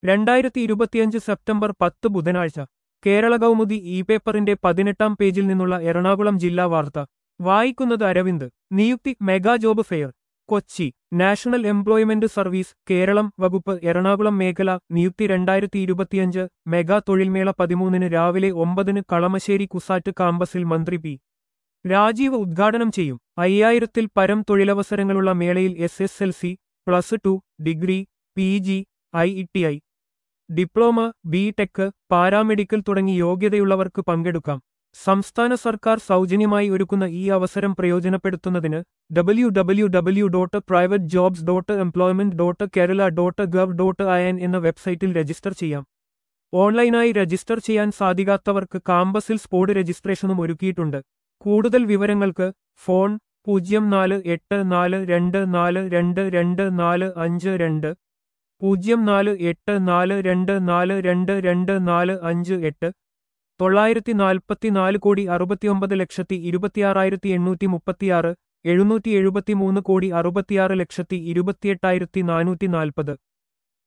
രണ്ടായിരത്തി ഇരുപത്തിയഞ്ച് സെപ്റ്റംബർ പത്ത് ബുധനാഴ്ച കേരള കൗമുദി ഇ പേപ്പറിന്റെ പതിനെട്ടാം പേജിൽ നിന്നുള്ള എറണാകുളം ജില്ലാ വാർത്ത വായിക്കുന്നത് Aravind Niyukthi mega job fair Kochi national employment service Keralam വകുപ്പ് എറണാകുളം മേഖല നിയുക്തി രണ്ടായിരത്തി ഇരുപത്തിയഞ്ച് മെഗാ തൊഴിൽമേള പതിമൂന്നിന് രാവിലെ ഒമ്പതിന് കളമശ്ശേരി കുസാറ്റ് കാമ്പസിൽ മന്ത്രി പി രാജീവ് ഉദ്ഘാടനം ചെയ്യും അയ്യായിരത്തിൽ പരം തൊഴിലവസരങ്ങളുള്ള മേളയിൽ S S L C plus two degree P G I E T I diploma B tech paramedical തുടങ്ങി യോഗ്യതയുള്ളവർക്ക് പങ്കെടുക്കാം സംസ്ഥാന സർക്കാർ സൗജന്യമായി ഒരുക്കുന്ന ഈ അവസരം പ്രയോജനപ്പെടുത്തുന്നതിന് W W W dot private jobs dot employment dot Kerala dot gov dot I N എന്ന വെബ്സൈറ്റിൽ രജിസ്റ്റർ ചെയ്യാം ഓൺലൈനായി രജിസ്റ്റർ ചെയ്യാൻ സാധിക്കാത്തവർക്ക് കാമ്പസിൽ സ്പോട്ട് രജിസ്ട്രേഷനും ഒരുക്കിയിട്ടുണ്ട് കൂടുതൽ വിവരങ്ങൾക്ക് ഫോൺ പൂജ്യം നാല് എട്ട് നാല് രണ്ട് നാല് രണ്ട് രണ്ട് നാല് അഞ്ച് രണ്ട് പൂജ്യം നാല് എട്ട് നാല് രണ്ട് നാല് രണ്ട് രണ്ട് നാല് അഞ്ച് എട്ട് തൊള്ളായിരത്തി നാൽപ്പത്തിനാല് കോടി അറുപത്തിയൊമ്പത് ലക്ഷത്തി ഇരുപത്തിയാറായിരത്തി എണ്ണൂറ്റി മുപ്പത്തിയാറ് എഴുന്നൂറ്റി എഴുപത്തിമൂന്ന് കോടി അറുപത്തിയാറ് ലക്ഷത്തി ഇരുപത്തിയെട്ടായിരത്തി നാനൂറ്റി നാൽപ്പത്